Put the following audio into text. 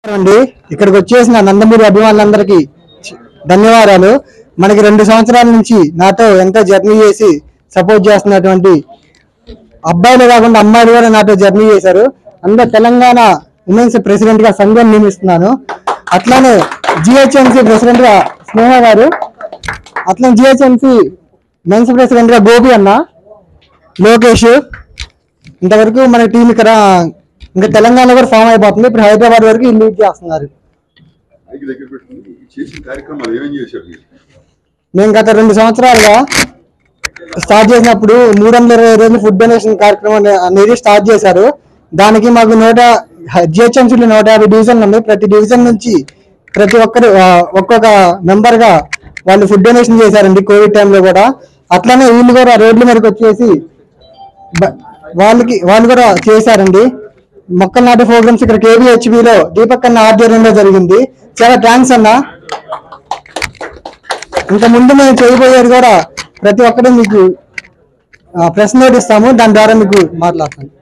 అండి ఇక్కడికి వచ్చేసిన నందమూరి అభిమానులందరికీ చి- ధన్యవాదాలు మనకి రెండు సంవత్సరాల నుంచి నాతో ఎంతో జర్నీ చేసి సపోర్ట్ చేస్తున్నటువంటి అబ్బాయిలు కాకుండా అమ్మాయిలు కూడా నాతో జర్నీ చేశారు అందరు తెలంగాణ ఉమెన్స్ ప్రెసిడెంట్ గా సంఘం నియమిస్తున్నాను అట్లానే జిహెచ్ఎంసీ ప్రెసిడెంట్ గా స్నేహ గారు అట్లనే జిహెచ్ఎంసీ మెన్స్ ప్రెసిడెంట్ గా గోపి అన్న లోకేష్ ఇంతవరకు మన టీం ఇక్కడ ఇంకా తెలంగాణ కూడా ఫామ్ అయిపోతుంది ఇప్పుడు హైదరాబాద్ వరకు లీడ్ చేస్తున్నారు మైక్ దగ్గర పెట్టుకుని చేసిన కార్యక్రమాలు ఏమేం చేశారు మీరు మేము గత రెండు సంవత్సరాలుగా స్టార్ట్ చేసినప్పుడు మూడు వందల ఇరవై రోజులు ఫుడ్ డొనేషన్ కార్యక్రమం అనే- అనేది స్టార్ట్ చేశారు దానికి మాకు నూట జిహెచ్ఎంసీలో నూట యాభై డివిజన్లు ఉన్నాయి ప్రతి డివిజన్ నుంచి ప్రతి ఒక్కరు ఆ, ఒక్కొక్క మెంబర్ గా వాళ్ళు ఫుడ్ డొనేషన్ చేశారండి కోవిడ్ టైంలో కూడా అట్లానే వీళ్ళు కూడా రోడ్ల మీదకి వచ్చేసి బ- వాళ్ళకి వాళ్ళు కూడా చేశారండి మొక్కలు నాటే ప్రోగ్రామ్స్ ఇక్కడ KBHB లో దీపక్ అన్న ఆధ్వర్యంలో జరిగింది చాలా థ్యాంక్స్ అన్న ఇంకా ముందు మేము చేయబోయేది కూడా ప్రతి ఒక్కటి మీకు ప్రెస్ నోట్ ఇస్తాము దాని ద్వారా మీకు మాట్లాడతాను